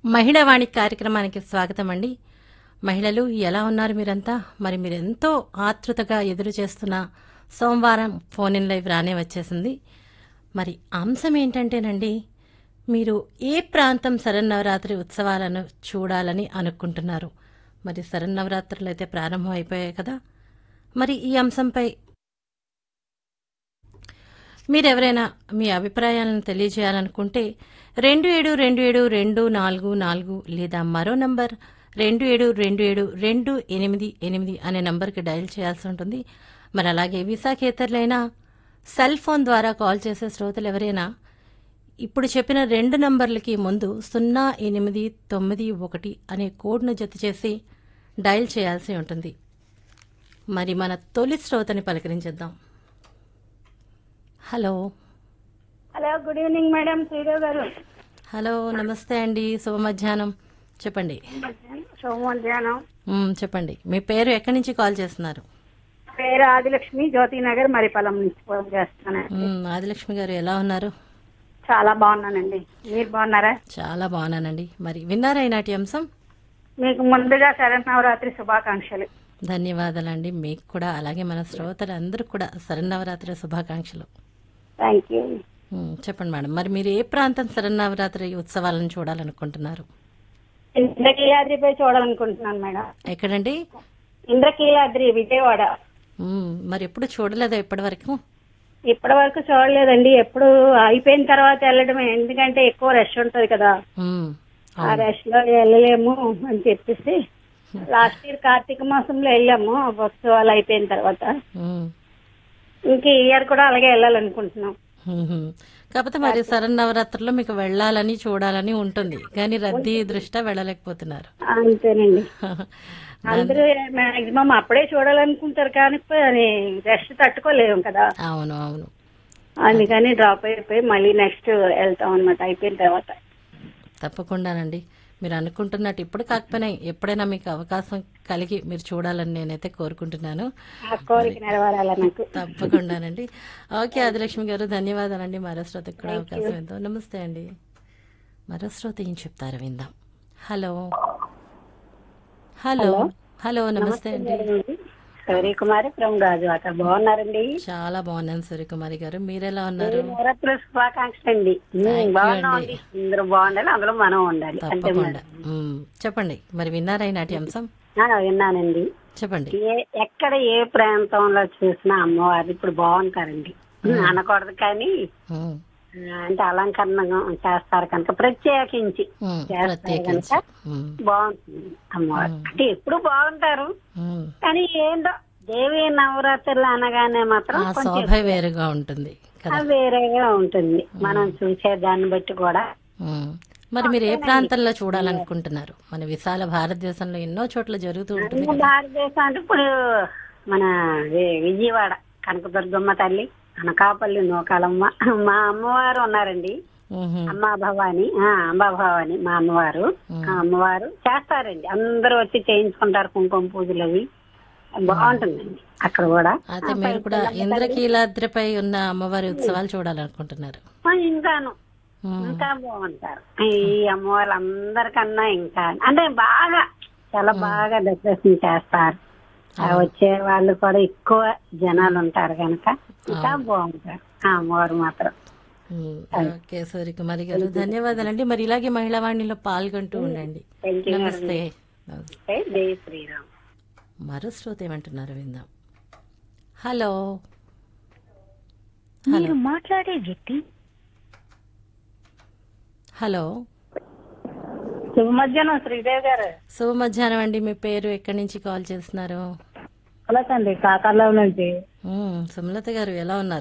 మహిళా వాణి కార్యక్రమానికి స్వాగతం అండి మహిళలు ఎలా ఉన్నారు మీరంతా మరి మీరు ఎంతో ఆతృతగా ఎదురు చేస్తున్న సోమవారం ఫోన్ ఇన్ లైవ్ రానే వచ్చేసింది మరి అంశం ఏంటంటేనండి మీరు ఏ ప్రాంతం శరన్నవరాత్రి ఉత్సవాలను చూడాలని అనుకుంటున్నారు మరి శరన్నవరాత్రులు అయితే ప్రారంభం అయిపోయాయి కదా మరి ఈ అంశంపై మీరెవరైనా మీ అభిప్రాయాలను తెలియజేయాలనుకుంటే రెండు ఏడు రెండు ఏడు రెండు నాలుగు నాలుగు లేదా మరో నంబర్ రెండు ఏడు రెండు ఏడు రెండు ఎనిమిది ఎనిమిది అనే నంబర్కి డయల్ చేయాల్సి ఉంటుంది మరి అలాగే విశాఖేతరులైనా సెల్ ఫోన్ ద్వారా కాల్ చేసే శ్రోతలు ఎవరైనా ఇప్పుడు చెప్పిన రెండు నంబర్లకి ముందు సున్నా ఎనిమిది తొమ్మిది ఒకటి అనే కోడ్ను జత చేసి డయల్ చేయాల్సి ఉంటుంది మరి మన తొలి శ్రోతని పలకరించేద్దాం hello hello good evening madam Sridev garu hello నమస్తే అండి శుభ మధ్యాహ్నం చెప్పండి శుభ మధ్యాహ్నం మ్, చెప్పండి మీ పేరు ఎక్కడి నుంచి కాల్ చేస్తున్నారు పేరు ఆదిలక్ష్మి జ్యోతి నగర్ మరిపల్లం నుంచి ఫోన్ చేస్తున్నాను మ్, ఆదిలక్ష్మి గారు ఎలా ఉన్నారు చాలా బాగున్నానండి మీరు బాగున్నారా చాలా బాగున్నానండి మరి విన్నారా ఈనాటి అంశం మీకు ముందుగా శరన్నవరాత్రి శుభాకాంక్షలు ధన్యవాదాలండి మీకు కూడా అలాగే మన శ్రోతలందరూ కూడా శరన్నవరాత్రి శుభాకాంక్షలు థ్యాంక్ యూ మ్, చెప్పండి మేడం మరి మీరు ఏ ప్రాంతం శరన్నవరాత్రి ఉత్సవాలను చూడాలనుకుంటున్నారు ఇంద్రకీలాద్రిపై చూడాలనుకుంటున్నాను మేడం ఎక్కడండి ఇంద్రకీలాద్రి విజయవాడ మ్, మరి ఎప్పుడు చూడలేదా ఇప్పటి వరకు ఇప్పటి వరకు చూడలేదండి ఎప్పుడు అయిపోయిన తర్వాత వెళ్ళడమే ఎందుకంటే ఎక్కువ రష్ ఉంటది కదా ఆ రష్ లో వెళ్ళలేము అని చెప్పేసి లాస్ట్ ఇయర్ కార్తీక మాసంలో వెళ్ళాము ఉత్సవాలు అయిపోయిన తర్వాత ఇంక ఈ ఇయర్ కూడా అలాగే వెళ్ళాలనుకుంటున్నాం కాకపోతే మరి శరన్నవరాత్రుల్లో మీకు వెళ్ళాలని చూడాలని ఉంటుంది కానీ రద్దీ దృష్ట్యా వెళ్ళలేకపోతున్నారు అంతేనండి అందరూ మాక్సిమం అప్పుడే చూడాలనుకుంటారు కానీ రెస్ట్ తట్టుకోలేము కదా అవును అవును అందుకని డ్రాప్ అయిపోయి మళ్ళీ నెక్స్ట్ వెళ్తాం అన్నమాట అయిపోయిన తర్వాత తప్పకుండానండి మీరు అనుకుంటున్నట్టు ఇప్పుడు కాకపోయినా ఎప్పుడైనా మీకు అవకాశం కలిగి మీరు చూడాలని నేనైతే కోరుకుంటున్నాను ఆ కోరిక నెరవేరాల నాకు తప్పకుండానండి ఓకే ఆదిలక్ష్మి గారు ధన్యవాదాలండి మరో శ్రోతకు కూడా అవకాశం ఇద్దాం నమస్తే అండి మరో శ్రోత ఏం చెప్తారు విందాం హలో హలో హలో నమస్తే అండి సూర్యకుమారి ఫ్రమ్ గాజు అక్కడ బాగున్నారండి చాలా బాగున్నాను సూర్యకుమారి గారు మీరెలా ఉన్నారు నవరాత్రుల శుభాకాంక్షలు అండి బాగున్నామండి అందరూ బాగుండాలి అందులో మనం ఉండాలి అంతే తప్పకుండా మ్మ్. చెప్పండి మరి విన్నారా ఈనాటి అంశం ఆ, విన్నానండి చెప్పండి ఏ ఎక్కడ ఏ ప్రాంతంలో చూసినా అమ్మవారు ఇప్పుడు బాగుంటారండి అనకూడదు కానీ మ్మ్. ఆ, అంటే అలంకరణ చేస్తారు కనుక ప్రత్యేకించి మ్మ్. చేస్తారు ప్రత్యేకించి కనుక మ్మ్. బాగుంటుంది అమ్మవారు అంటే ఎప్పుడు బాగుంటారు మ్మ్. కానీ ఏంటో దేవి నవరాత్రులు అనగానే మాత్రం ఆ కొంచెం శోభ వేరుగా ఉంటుంది కదా వేరేగా ఉంటుంది మనం చూసే దాన్ని బట్టి కూడా మ్మ్. మరి మీరు ఏ ప్రాంతంలో చూడాలనుకుంటున్నారు మన విశాల భారతదేశంలో ఎన్నో చోట్ల జరుగుతూ ఉంటుంది మన భారతదేశం అంటే ఇప్పుడు మన వి- విజయవాడ కనకదుర్గమ్మ తల్లి అనకాపల్లి నూకాలమ్మ మా అమ్మవారు ఉన్నారండి మ్మ్. అమ్మా భవాని ఆ, అంబా భవాని మా అమ్మవారు ఆ అమ్మవారు చేస్తారండి అందరూ వచ్చి చేయించుకుంటారు కుంకుమ పూజలు అవి బాగుంటుందండి అక్కడ కూడా అయితే మీరు కూడా ఇంద్రకీలాద్రిపై ఉన్న అమ్మవారి ఉత్సవాలు చూడాలనుకుంటున్నారు ఆ, ఇంకాను మ్మ్. ఇంకా బాగుంటారు ఈ అమ్మవారు అందరికన్నా ఇంకా అంటే బాగా చాలా బాగా డెకరేషన్ చేస్తారు ఆ వచ్చే వాళ్ళు కూడా ఎక్కువ జనాలు ఉంటారు కనుక ఇంకా బాగుంటారు ఆ అమ్మవారు మాత్రం మ్మ్. ఓకే సూర్యకుమారి గారు ధన్యవాదాలండి మరి ఇలాగే మహిళా వాణిలో పాల్గొంటూ ఉండండి థ్యాంక్ యూ నమస్తే నమస్తే. జై శ్రీరామ్ మరో శ్రోత ఏమంటున్నారు విందాం హలో మీరు మాట్లాడే వ్యక్తి హలో శుభ మధ్యాహ్నం శ్రీదేవి గారు శుభ మధ్యాహ్నం అండి మీ పేరు ఎక్కడి నుంచి కాల్ చేస్తున్నారు కలసండి కాకర్లో నుంచి మ్మ్. సుమలత గారు ఎలా ఉన్నారు